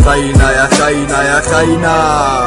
خاينة يا خاينة يا خاينة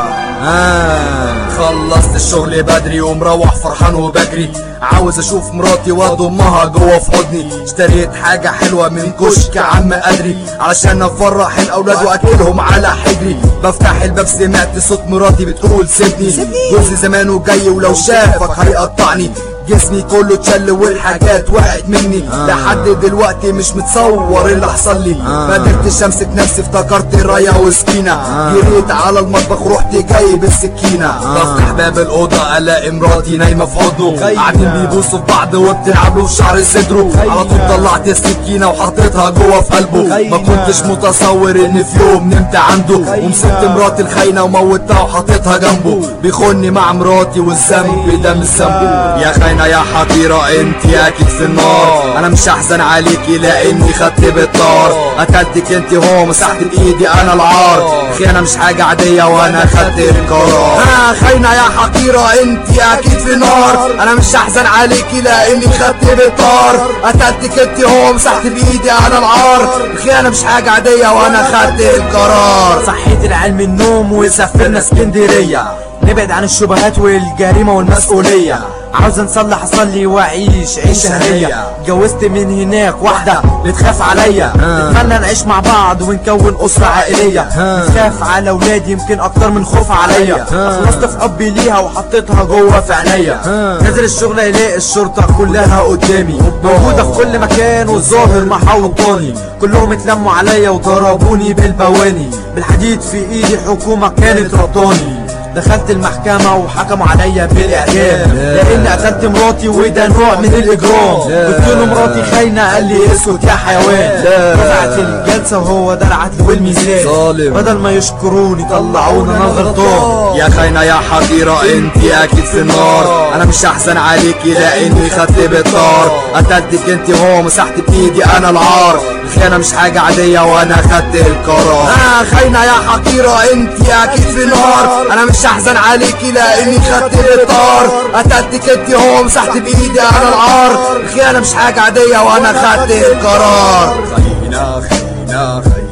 آه. خلصت الشغل بدري ومروح فرحان وبجري عاوز اشوف مراتي واضمها جوه في حضني اشتريت حاجة حلوة من كشك عم قدري علشان افرح الاولاد واكلهم على حجري بفتح الباب سمعت صوت مراتي بتقول سيبني جوزي زمانه جاي ولو شافك هيقطعني جسمي كله اتشل والحاجات وقعت مني لحد دلوقتي مش متصور اللي حصل لي ما قدرتش امسك نفسي افتكرت رايه وسكينه جريت على المطبخ رحت جايب السكينه بفتح باب الاوضه الاقي مراتي نايمه في حضنه قاعدين بيبوسوا في بعض وبتلعب له في شعر صدره على طول طلعت السكينه وحطيتها جوه في قلبه ما كنتش متصور ان في يوم نمت عنده ومسكت مراتي الخاينه وموتها وحطيتها جنبه بيخوني مع مراتي والذنب ده مش ذنبه يا خاينه يا حقيره انت اكيد في النار انا مش هحزن عليكي لاني خدت بالطار قتلتك انت هو مسحت بايدي انا العار خيانه مش حاجه عاديه وانا خدت القرار ها خاينه يا حقيره انت اكيد في نار انا مش هحزن عليكي لاني خدت بالطار قتلتك انت هو مسحت بايدي انا العار الخيانه مش حاجه عاديه وانا خدت القرار صحيت العيال من النوم وسافرنا اسكندرية نبعد عن الشبهات والجريمة والمسؤولية عاوز نصلح اصلي واعيش عيشة هنية اتجوزت من هناك واحدة بتخاف عليا نتمنى نعيش مع بعض ونكون اسرة عائلية بتخاف على ولادي يمكن اكتر من خوف عليا خلصت في حبي ليها وحطيتها جوه في عينيا نازل الشغل الاقي الشرطة كلها قدامي موجودة في كل مكان والظاهر محوطاني كلهم اتلموا عليا وضربوني بالبواني بالحديد في ايدي حكومة كانت ربطاني دخلت المحكمة وحكموا عليا بالإعدام لأن قتلت مراتي وده نوع من الإجرام قلت له مراتي خاينة قال لي اسكت يا حيوان رفعت الجلسة وهو ده العدل والميزان ظالم. بدل ما يشكروني طلعوني أنا غلطان يا خاينة يا حقيرة انت اكيد في النار انا مش هحزن عليكي لاني خدت بالطار قتلتك انت هو مسحت بايدي انا العار الخيانة مش حاجة عادية وانا خدت القرار اه خاينة يا حقيرة انت اكيد في النار انا مش هحزن عليكي لاني خدت بالطار قتلتك انت هو مسحت بايدي انا العار الخيانة مش حاجة عادية وانا خدت القرار خاينة خاينة خاينة